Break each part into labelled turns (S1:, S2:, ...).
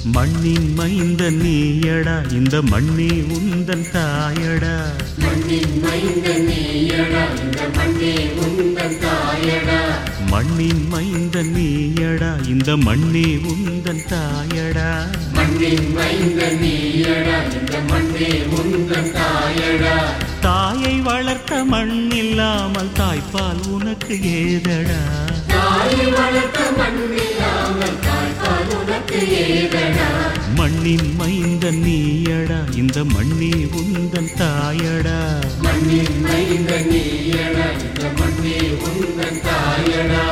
S1: மண்ணின் மைந்த நீயடா இந்த மண்ணே உந்தன் தாயடா
S2: மண்ணின் மைந்த நீயடா இந்த மண்ணே உந்தன் தாயடா
S1: மண்ணின் மைந்த நீயடா இந்த மண்ணே உந்தன் தாயடா
S2: மண்ணின் மைந்த நீயடா இந்த மண்ணே உந்தன் தாயடா
S1: தாயை வளர்த்த மண் இல்லாமல் தாய்ப்பால் உனக்கு ஏதடா
S2: தாய் வளர்த்த மண்ணில்லாமல் தாய்ப்பால் உனக்கு ஏதடா
S1: மண்ணின் மைந்த நீயடா இந்த மண்ணே உந்தன் தாயடா
S2: மண்ணின் மைந்த நீயடா இந்த மண்ணே உந்தன் தாயடா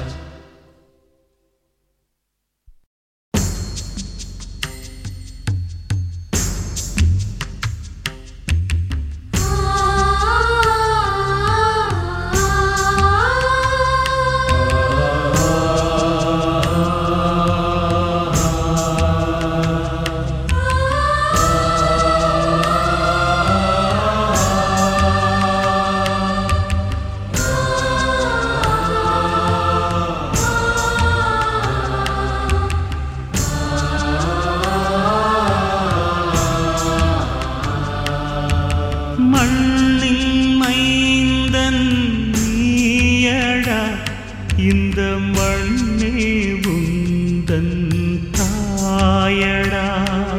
S1: மண்ணின் மைந்தன் நீயடா இந்த மண்ணே உந்தன் தாயடா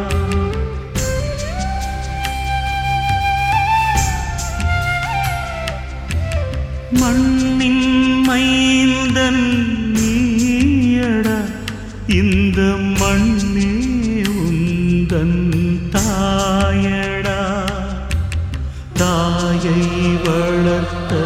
S1: மண்ணின் மைந்தன் நீயடா இந்த மண்ணே உந்தன் தாயடா தாயை வளர்த்த